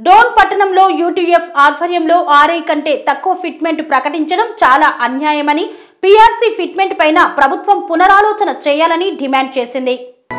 డోన్ పట్టణంలో యూటీఎఫ్ ఆధ్వర్యంలో ఆర్ఐ కంటే తక్కువ ఫిట్మెంట్ ప్రకటించడం చాలా అన్యాయమని పీఆర్సీ ఫిట్మెంట్ పైన ప్రభుత్వం పునరాలోచన చేయాలని డిమాండ్ చేసింది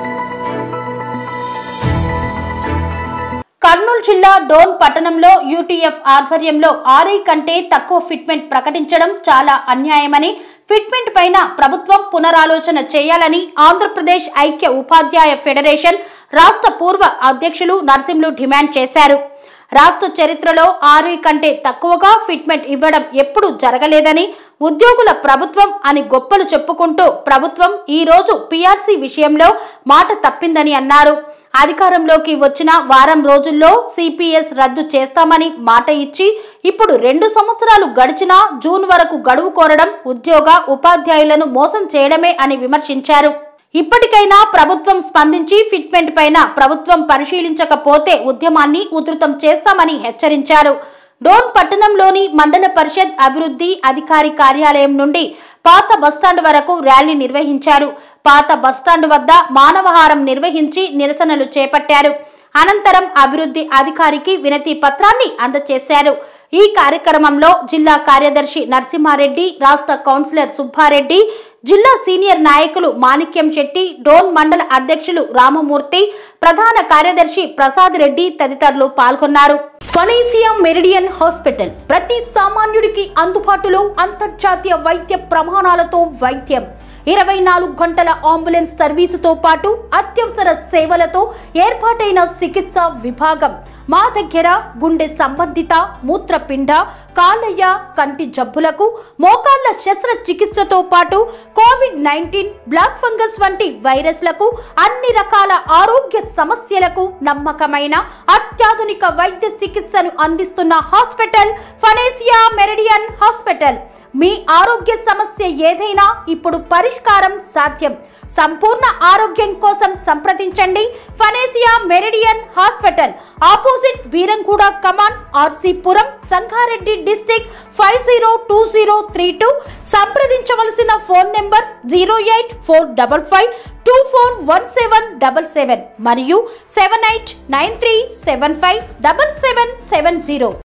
కర్నూలు జిల్లా డోన్ పట్టణంలో యూటీఎఫ్ ఆధ్వర్యంలో ఆర్ఐ కంటే తక్కువ ఫిట్మెంట్ ప్రకటించడం చాలా అన్యాయమని ఫిట్మెంట్ పైన ప్రభుత్వం పునరాలోచన చేయాలని ఆంధ్రప్రదేశ్ ఐక్య ఉపాధ్యాయ ఫెడరేషన్ రాష్ట్ర పూర్వ అధ్యక్షులు నరసింహులు డిమాండ్ చేశారు రాష్ట్ర చరిత్రలో ఆర్ఐ కంటే తక్కువగా ఫిట్మెంట్ ఇవ్వడం ఎప్పుడూ జరగలేదని ఉద్యోగుల ప్రభుత్వం అని గొప్పలు చెప్పుకుంటూ ప్రభుత్వం ఈ రోజు పీఆర్సీ విషయంలో మాట తప్పిందని అన్నారు అధికారంలోకి వచ్చిన వారం రోజుల్లో సిపిఎస్ రద్దు చేస్తామని మాట ఇచ్చి ఇప్పుడు రెండు సంవత్సరాలు గడిచినా జూన్ వరకు గడువు కోరడం ఉద్యోగ ఉపాధ్యాయులను మోసం చేయడమే అని విమర్శించారు ఇప్పటికైనా ప్రభుత్వం స్పందించి ఫిట్మెంట్ పైన ప్రభుత్వం పరిశీలించకపోతే ఉద్యమాన్ని ఉధృతం చేస్తామని హెచ్చరించారు డోన్ పట్టణంలోని మండల పరిషత్ అభివృద్ధి అధికారి కార్యాలయం నుండి పాత బస్టాండ్ వరకు ర్యాలీ నిర్వహించారు పాత బస్టాండ్ వద్ద మానవహారం నిర్వహించి నిరసనలు చేపట్టారు అనంతరం అభివృద్ధి అధికారికి వినతి పత్రాన్ని అందజేశారు ఈ కార్యక్రమంలో జిల్లా కార్యదర్శి నరసింహారెడ్డి రాష్ట్ర కౌన్సిలర్ సుబ్బారెడ్డి జిల్లా సీనియర్ నాయకులు మాణిక్యం శెట్టి డోన్ మండల అధ్యక్షులు రామమూర్తి ప్రధాన కార్యదర్శి ప్రసాద్ రెడ్డి తదితరులు పాల్గొన్నారు ఫనీసియా మెరిడియన్ హాస్పిటల్ ప్రతి సామాన్యుడికి అందుబాటులో అంతర్జాతీయ వైద్య ప్రమాణాలతో వైద్యం ఇరవై నాలుగు గంటల అంబులెన్స్ సర్వీసుతో పాటు అత్యవసర సేవలతో ఏర్పాటైన చికిత్స విభాగం మా దగ్గర గుండె సంబంధిత మూత్రపిండ కాలయ్య కంటి జబ్బులకు మోకాళ్ల శస్త్రచికిత్సతో పాటు కోవిడ్ నైన్టీన్ బ్లాక్ ఫంగస్ వంటి వైరస్లకు అన్ని రకాల ఆరోగ్య సమస్యలకు నమ్మకమైన అత్యాధునిక వైద్య చికిత్సను అందిస్తున్న హాస్పిటల్ ఫనేసియా మెరిడియన్ హాస్పిటల్ మీ ఆరోగ్య సమస్య ఏదైనా ఇప్పుడు పరిష్కారం సాధ్యం సంపూర్ణ ఆరోగ్యం కోసం సంప్రదించండి Panacea Meridian hospital opposite Beeramguda కమాన్ RC Puram Sangareddy district five zero two zero three two సంప్రదించవలసిన phone number zero eight four double five two four one seven double seven మరియు seven eight nine three seven five double seven seven zero